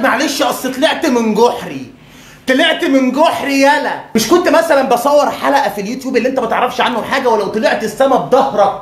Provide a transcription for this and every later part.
معلش اصل طلعت من جحري طلعت من جحري يالا مش كنت مثلا بصور حلقه في اليوتيوب اللي انت ما تعرفش عنه حاجه ولو طلعت السما بظهرك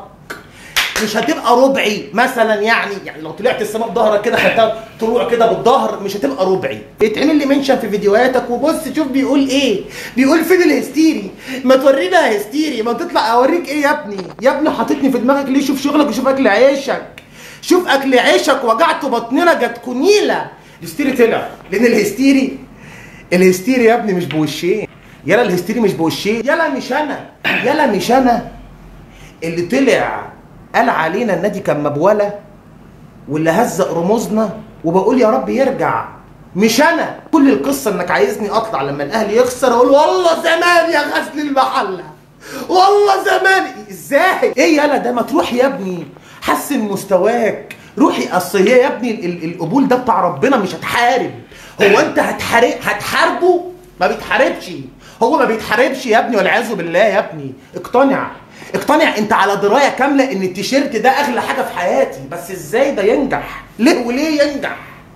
مش هتبقى ربعي مثلا يعني يعني لو طلعت السما بظهرك كده خدتها طلوع كده بالظهر مش هتبقى ربعي اتعمل لي منشن في فيديوهاتك وبص شوف بيقول ايه بيقول فين الهستيري ما تورينا يا هستيري ما تطلع اوريك ايه يا ابني يا ابني حاططني في دماغك ليه شوف شغلك وشوف اكل عيشك شوف اكل عيشك وجعت بطننا جت كنيله الهستيري طلع لان الهستيري الهستيري يا ابني مش بوشين يلا الهستيري مش بوشين يلا مش انا يلا مش انا اللي طلع قال علينا النادي كان مبوله واللي هزق رموزنا وبقول يا رب يرجع مش انا كل القصه انك عايزني اطلع لما الاهلي يخسر اقول والله زمان يا غزل المحله والله زمان ازاي ايه يالا ده ما تروح يا ابني حسن مستواك روحي اصل هي يا ابني ال- ال- القبول ده بتاع ربنا مش هتحارب هو انت هتحارب هتحاربه ما بيتحاربش هو ما بيتحاربش يا ابني والعياذ بالله يا ابني اقتنع اقتنع انت على درايه كامله ان التيشيرت ده اغلى حاجه في حياتي بس ازاي ده ينجح ليه وليه ينجح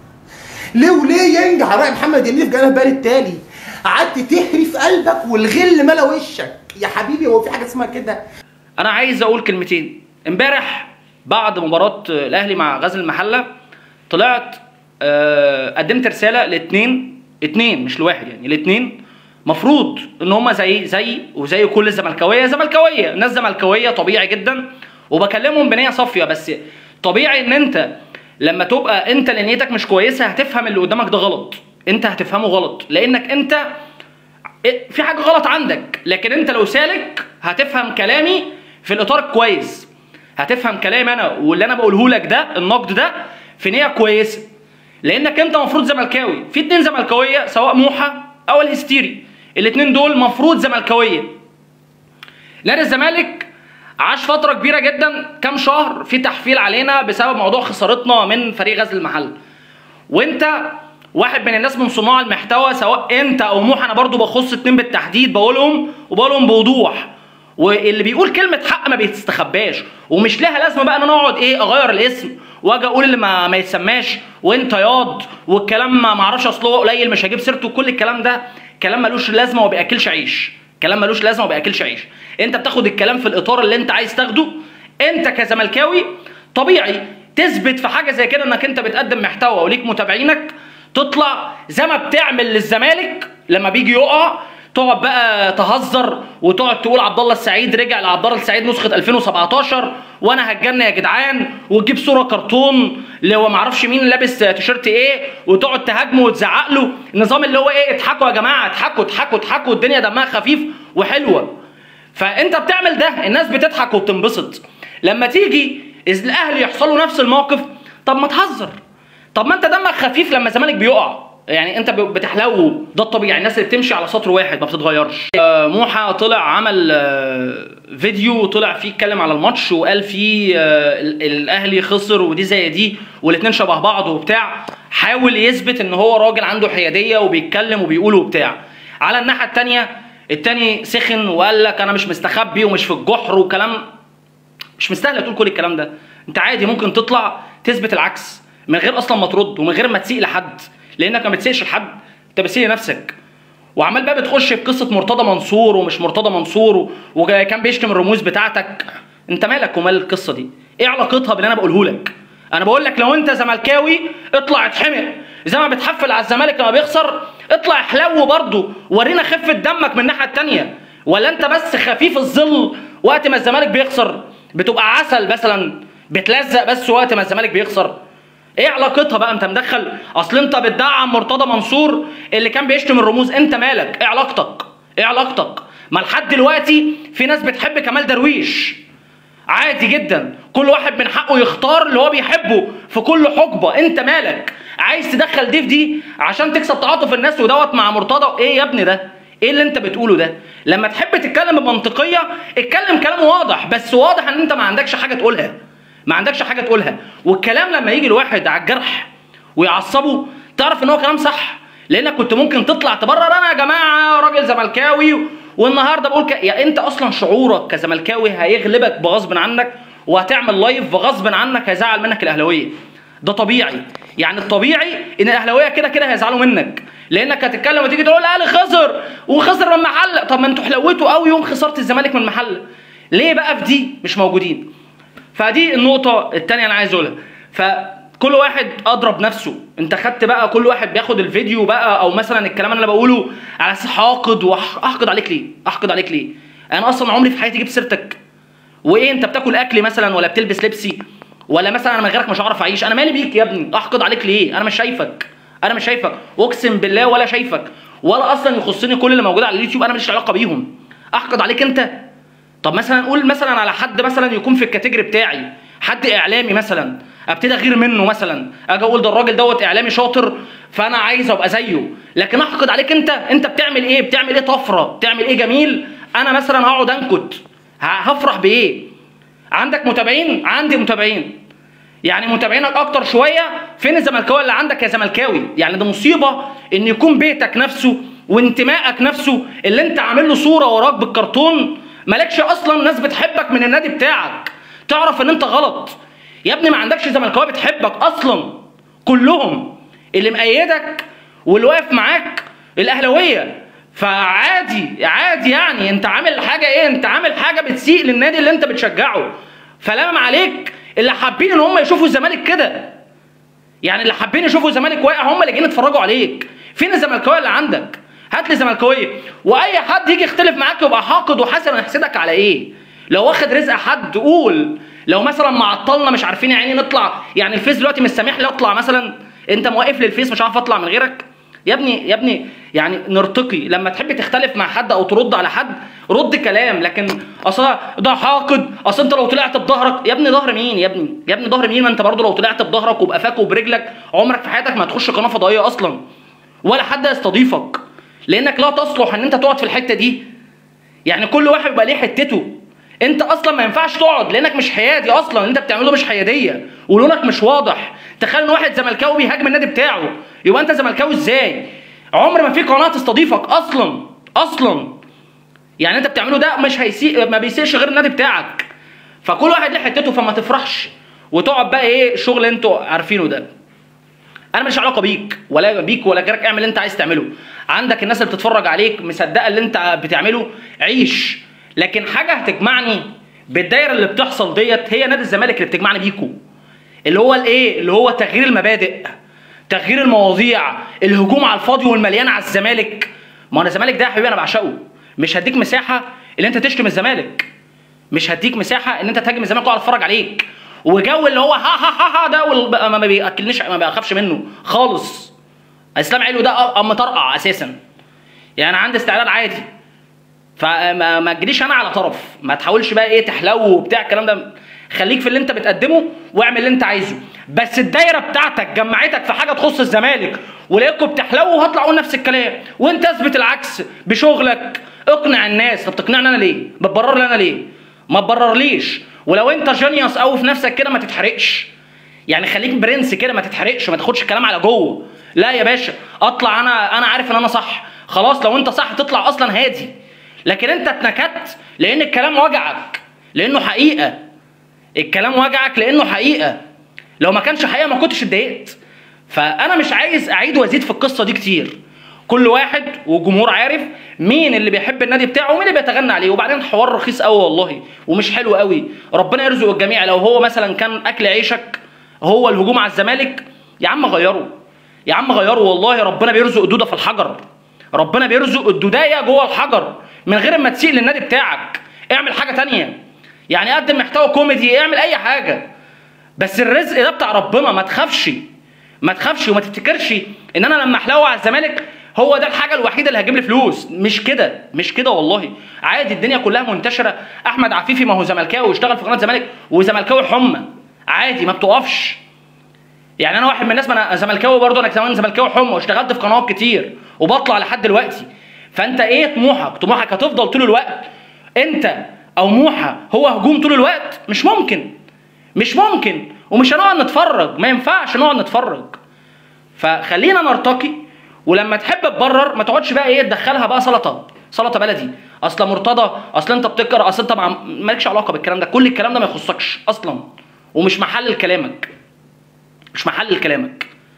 ليه وليه ينجح راي محمد يمين في جنب بال التالي قعدت تهري في قلبك والغل ملا وشك يا حبيبي هو في حاجه اسمها كده انا عايز اقول كلمتين امبارح بعد مباراه الاهلي مع غزل المحله طلعت آه، قدمت رساله لاثنين اتنين مش لواحد يعني الاثنين مفروض ان هم زي زي وزي كل الزملكاويه زملكاويه ناس زملكاويه طبيعي جدا وبكلمهم بنيه صافيه بس طبيعي ان انت لما تبقى انت اللي نيتك مش كويسه هتفهم اللي قدامك ده غلط انت هتفهمه غلط لانك انت إيه، في حاجه غلط عندك لكن انت لو سالك هتفهم كلامي في الاطار الكويس هتفهم كلامي انا واللي انا بقوله لك ده النقد ده في نيه كويسه لانك انت المفروض زملكاوي في اتنين زملكاويه سواء موحى او الهستيري الاتنين دول مفروض زملكاويه نادي الزمالك عاش فتره كبيره جدا كام شهر في تحفيل علينا بسبب موضوع خسارتنا من فريق غزل المحل وانت واحد من الناس من صناع المحتوى سواء انت او موحى انا برضو بخص اتنين بالتحديد بقولهم وبقولهم بوضوح واللي بيقول كلمه حق ما بيستخباش ومش لها لازمه بقى ان انا اقعد ايه اغير الاسم واجي اقول اللي ما, ما يتسماش وانت ياض والكلام ما معرفش اصل هو قليل مش هجيب سيرته كل الكلام ده كلام ملوش لازمه وما بياكلش عيش كلام ملوش لازمه وما بياكلش عيش انت بتاخد الكلام في الاطار اللي انت عايز تاخده انت كزملكاوي طبيعي تثبت في حاجه زي كده انك انت بتقدم محتوى وليك متابعينك تطلع زي ما بتعمل للزمالك لما بيجي يقع تقعد بقى تهزر وتقعد تقول عبد الله السعيد رجع لعبد الله السعيد نسخه 2017 وانا هتجنن يا جدعان وتجيب صوره كرتون اللي هو معرفش مين لابس تيشيرت ايه وتقعد تهاجمه وتزعق له النظام اللي هو ايه اضحكوا يا جماعه اضحكوا اضحكوا اضحكوا الدنيا دمها خفيف وحلوه فانت بتعمل ده الناس بتضحك وبتنبسط لما تيجي إذ الاهلي يحصل له نفس الموقف طب ما تهزر طب ما انت دمك خفيف لما الزمالك بيقع يعني انت ب- بتحلو ده الطبيعي الناس اللي بتمشي على سطر واحد ما بتتغيرش آه، موحى طلع عمل آه، فيديو طلع فيه اتكلم على الماتش وقال فيه آه، ال- الاهلي خسر ودي زي دي والاتنين شبه بعض وبتاع حاول يثبت ان هو راجل عنده حياديه وبيتكلم وبيقول وبتاع على الناحيه التانيه التاني سخن وقال لك انا مش مستخبي ومش في الجحر وكلام مش مستاهله تقول كل الكلام ده انت عادي ممكن تطلع تثبت العكس من غير اصلا ما ترد ومن غير ما تسيء لحد لانك ما بتسيئش لحد انت بتسيء لنفسك وعمال بقى بتخش في قصه مرتضى منصور ومش مرتضى منصور و- وكان بيشتم الرموز بتاعتك انت مالك ومال القصه دي ايه علاقتها باللي انا بقوله لك انا بقول لك لو انت زملكاوي اطلع اتحمق زي ما بتحفل على الزمالك لما بيخسر اطلع احلو برضه ورينا خفه دمك من الناحيه التانيه ولا انت بس خفيف الظل وقت ما الزمالك بيخسر بتبقى عسل مثلا بتلزق بس وقت ما الزمالك بيخسر ايه علاقتها بقى انت مدخل اصل انت بتدعم مرتضى منصور اللي كان بيشتم الرموز انت مالك ايه علاقتك ايه علاقتك ما لحد دلوقتي في ناس بتحب كمال درويش عادي جدا كل واحد من حقه يختار اللي هو بيحبه في كل حقبه انت مالك عايز تدخل دي في دي عشان تكسب تعاطف الناس ودوت مع مرتضى ايه يا ابني ده ايه اللي انت بتقوله ده لما تحب تتكلم بمنطقيه اتكلم كلام واضح بس واضح ان انت ما عندكش حاجه تقولها ما عندكش حاجه تقولها والكلام لما يجي الواحد على الجرح ويعصبه تعرف ان هو كلام صح لانك كنت ممكن تطلع تبرر انا يا جماعه راجل زملكاوي والنهارده بقول ك... يا انت اصلا شعورك كزملكاوي هيغلبك بغصب عنك وهتعمل لايف بغصب عنك هيزعل منك الاهلاويه ده طبيعي يعني الطبيعي ان الاهلاويه كده كده هيزعلوا منك لانك هتتكلم وتيجي تقول الاهلي خسر وخسر من محله طب ما انتوا حلوتوا قوي يوم خساره الزمالك من محله ليه بقى في دي مش موجودين فدي النقطه الثانيه انا عايز اقولها فكل واحد اضرب نفسه انت خدت بقى كل واحد بياخد الفيديو بقى او مثلا الكلام اللي انا بقوله على اساس حاقد واحقد عليك ليه احقد عليك ليه انا اصلا عمري في حياتي جبت سيرتك وايه انت بتاكل اكلي مثلا ولا بتلبس لبسي ولا مثلا انا من غيرك مش هعرف اعيش انا مالي بيك يا ابني احقد عليك ليه انا مش شايفك انا مش شايفك اقسم بالله ولا شايفك ولا اصلا يخصني كل اللي موجود على اليوتيوب انا ماليش علاقه بيهم احقد عليك انت طب مثلا قول مثلا على حد مثلا يكون في الكاتيجوري بتاعي حد اعلامي مثلا ابتدي اغير منه مثلا اجي اقول ده الراجل دوت اعلامي شاطر فانا عايز ابقى زيه لكن احقد عليك انت انت بتعمل ايه بتعمل ايه طفره بتعمل ايه جميل انا مثلا هقعد انكت ه- هفرح بايه عندك متابعين عندي متابعين يعني متابعينك اكتر شويه فين الزملكاويه اللي عندك يا زملكاوي يعني ده مصيبه ان يكون بيتك نفسه وانتمائك نفسه اللي انت عامل له صوره وراك بالكرتون مالكش اصلا ناس بتحبك من النادي بتاعك تعرف ان انت غلط يا ابني ما عندكش زملكاويه بتحبك اصلا كلهم اللي مأيدك واللي واقف معاك الاهلاويه فعادي عادي يعني انت عامل حاجه ايه انت عامل حاجه بتسيء للنادي اللي انت بتشجعه فلام عليك اللي حابين ان هم يشوفوا الزمالك كده يعني اللي حابين يشوفوا الزمالك واقع هم اللي جايين يتفرجوا عليك فين الزملكاويه اللي عندك هات لي زملكاويه واي حد يجي يختلف معاك يبقى حاقد وحاسد هيحسدك على ايه لو واخد رزق حد قول لو مثلا معطلنا مش عارفين يا عيني نطلع يعني الفيس دلوقتي مش سامح لي اطلع مثلا انت موقف لي الفيس مش عارف اطلع من غيرك يا ابني يا ابني يعني نرتقي لما تحب تختلف مع حد او ترد على حد رد كلام لكن اصل ده حاقد اصل انت لو طلعت بظهرك يا ابني ظهر مين يا ابني يا ابني ظهر مين ما انت برضه لو طلعت بظهرك وبقفاك وبرجلك عمرك في حياتك ما هتخش قناه فضائيه اصلا ولا حد يستضيفك لانك لا تصلح ان انت تقعد في الحته دي يعني كل واحد بيبقى ليه حتته انت اصلا ما ينفعش تقعد لانك مش حيادي اصلا اللي انت بتعمله مش حياديه ولونك مش واضح تخيل ان واحد زملكاوي بيهاجم النادي بتاعه يبقى انت زملكاوي ازاي عمر ما في قناه تستضيفك اصلا اصلا يعني انت بتعمله ده مش هيسيء ما بيسيئش غير النادي بتاعك فكل واحد ليه حتته فما تفرحش وتقعد بقى ايه الشغل اللي انتوا عارفينه ده انا ماليش علاقه بيك ولا بيك ولا غيرك اعمل اللي انت عايز تعمله عندك الناس اللي بتتفرج عليك مصدقه اللي انت بتعمله عيش لكن حاجه هتجمعني بالدايره اللي بتحصل ديت هي نادي الزمالك اللي بتجمعني بيكو اللي هو الايه اللي هو تغيير المبادئ تغيير المواضيع الهجوم على الفاضي والمليان على الزمالك ما انا الزمالك ده يا حبيبي انا بعشقه مش هديك مساحه اللي انت تشتم الزمالك مش هديك مساحه ان انت تهاجم الزمالك واقعد اتفرج عليك وجو اللي هو ها ها ها ها ده وال- ما ما بياكلنيش ما بخافش منه خالص اسلام علو ده ام طرقع اساسا يعني عندي استعداد عادي فما ما تجيليش انا على طرف ما تحاولش بقى ايه تحلو وبتاع الكلام ده خليك في اللي انت بتقدمه واعمل اللي انت عايزه بس الدايره بتاعتك جمعتك في حاجه تخص الزمالك ولقيتكم بتحلو وهطلع اقول نفس الكلام وانت اثبت العكس بشغلك اقنع الناس طب تقنعني انا ليه بتبرر لي انا ليه ما تبررليش ولو انت جينيوس قوي في نفسك كده ما تتحرقش يعني خليك برنس كده ما تتحرقش ما تاخدش الكلام على جوه لا يا باشا اطلع انا انا عارف ان انا صح خلاص لو انت صح تطلع اصلا هادي لكن انت اتنكدت لان الكلام وجعك لانه حقيقه الكلام وجعك لانه حقيقه لو ما كانش حقيقه ما كنتش اتضايقت فانا مش عايز اعيد وازيد في القصه دي كتير كل واحد والجمهور عارف مين اللي بيحب النادي بتاعه ومين اللي بيتغنى عليه وبعدين حوار رخيص قوي والله ومش حلو قوي ربنا يرزق الجميع لو هو مثلا كان اكل عيشك هو الهجوم على الزمالك يا عم غيره يا عم غيره والله ربنا بيرزق الدوده في الحجر ربنا بيرزق الدودايه جوه الحجر من غير ما تسيء للنادي بتاعك اعمل حاجه تانية يعني قدم محتوى كوميدي اعمل اي حاجه بس الرزق ده بتاع ربنا ما تخافش ما تخافش وما تفتكرش ان انا لما احلو على الزمالك هو ده الحاجه الوحيده اللي هتجيب لي فلوس مش كده مش كده والله عادي الدنيا كلها منتشره احمد عفيفي ما هو زملكاوي واشتغل في قناه الزمالك وزملكاوي حمى عادي ما بتقفش يعني انا واحد من الناس ما انا زملكاوي برضه انا كمان زملكاوي حمى واشتغلت في قنوات كتير وبطلع لحد دلوقتي فانت ايه طموحك طموحك هتفضل طول الوقت انت او موحى هو هجوم طول الوقت مش ممكن مش ممكن ومش هنقعد نتفرج ما ينفعش نقعد نتفرج فخلينا نرتقي ولما تحب تبرر ما تقعدش بقى ايه تدخلها بقى سلطه سلطه بلدي اصل مرتضى اصل انت بتكره اصل انت مع- مالكش علاقه بالكلام ده كل الكلام ده ما يخصكش اصلا ومش محل كلامك مش محل كلامك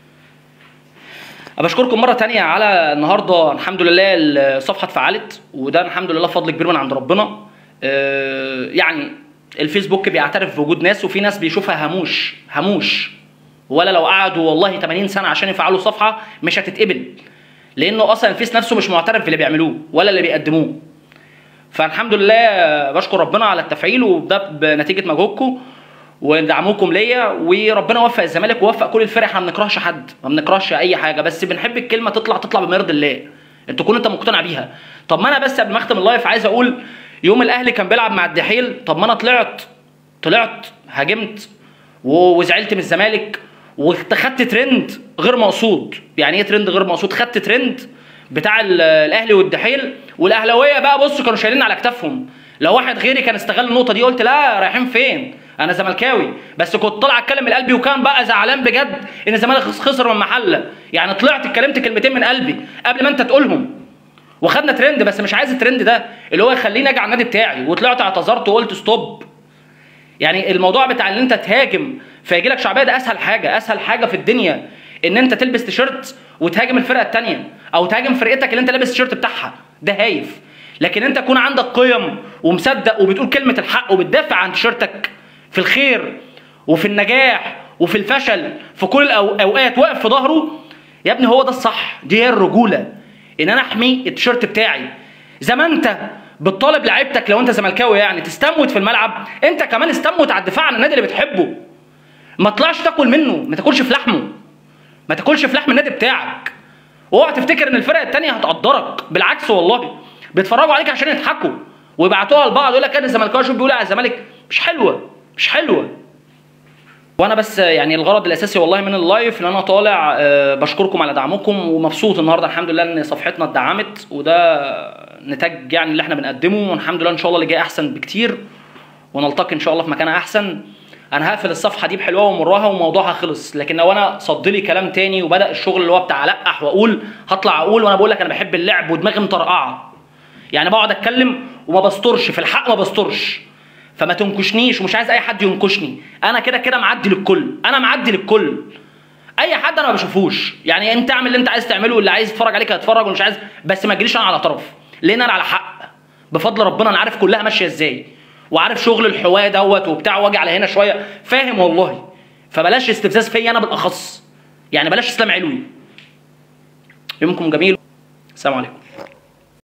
بشكركم مرة تانية على النهاردة الحمد لله الصفحة اتفعلت وده الحمد لله فضل كبير من عند ربنا آه، يعني الفيسبوك بيعترف بوجود ناس وفي ناس بيشوفها هموش هموش ولا لو قعدوا والله 80 سنة عشان يفعلوا صفحة مش هتتقبل لأنه أصلا الفيس نفسه مش معترف باللي بيعملوه ولا اللي بيقدموه فالحمد لله بشكر ربنا على التفعيل وده بنتيجة مجهودكم ودعمكم ليا وربنا وفق الزمالك ووفق كل الفرق احنا ما بنكرهش حد ما بنكرهش اي حاجه بس بنحب الكلمه تطلع تطلع بما يرضي الله انت تكون انت مقتنع بيها طب ما انا بس قبل ما اختم اللايف عايز اقول يوم الاهلي كان بيلعب مع الدحيل طب ما انا طلعت طلعت هاجمت و- وزعلت من الزمالك وخدت ترند غير مقصود يعني ايه ترند غير مقصود خدت ترند بتاع ال- الاهلي والدحيل والاهلاويه بقى بصوا كانوا شايلين على كتافهم لو واحد غيري كان استغل النقطه دي قلت لا رايحين فين انا زملكاوي بس كنت طالع اتكلم من قلبي وكان بقى زعلان بجد ان الزمالك خس- خسر من محله يعني طلعت اتكلمت كلمتين من قلبي قبل ما انت تقولهم وخدنا ترند بس مش عايز الترند ده اللي هو يخليني اجي على النادي بتاعي وطلعت اعتذرت وقلت ستوب يعني الموضوع بتاع ان انت تهاجم فيجي لك شعبيه ده اسهل حاجه اسهل حاجه في الدنيا ان انت تلبس تيشيرت وتهاجم الفرقه التانية او تهاجم فرقتك اللي انت لابس التيشيرت بتاعها ده هايف لكن انت تكون عندك قيم ومصدق وبتقول كلمه الحق وبتدافع عن تيشيرتك في الخير وفي النجاح وفي الفشل في كل الاوقات واقف في ظهره يا ابني هو ده الصح دي هي الرجوله ان انا احمي التيشيرت بتاعي زي ما انت بتطالب لعيبتك لو انت زملكاوي يعني تستموت في الملعب انت كمان استموت على الدفاع عن النادي اللي بتحبه ما تطلعش تاكل منه ما تاكلش في لحمه ما تاكلش في لحم النادي بتاعك اوعى تفتكر ان الفرق التانية هتقدرك بالعكس والله بيتفرجوا عليك عشان يضحكوا ويبعتوها لبعض يقول لك انا الزملكاوي شوف بيقول على الزمالك مش حلوه مش حلوه وانا بس يعني الغرض الاساسي والله من اللايف ان انا طالع آه، بشكركم على دعمكم ومبسوط النهارده الحمد لله ان صفحتنا اتدعمت وده نتاج يعني اللي احنا بنقدمه والحمد لله ان شاء الله اللي جاي احسن بكتير ونلتقي ان شاء الله في مكان احسن انا هقفل الصفحه دي بحلوها ومرها وموضوعها خلص لكن لو انا صد لي كلام تاني وبدا الشغل اللي هو بتاع القح واقول هطلع اقول وانا بقول لك انا بحب اللعب ودماغي مطرقعه يعني بقعد اتكلم وما بسترش في الحق ما بسترش فما تنكشنيش ومش عايز اي حد ينكشني انا كده كده معدي للكل انا معدي للكل اي حد انا ما بشوفوش يعني انت اعمل اللي انت عايز تعمله واللي عايز يتفرج عليك هيتفرج ومش عايز بس ما تجيليش انا على طرف لان انا على حق بفضل ربنا انا عارف كلها ماشيه ازاي وعارف شغل الحواه دوت وبتاع واجي على هنا شويه فاهم والله فبلاش استفزاز فيا انا بالاخص يعني بلاش اسلام علوي يومكم جميل السلام عليكم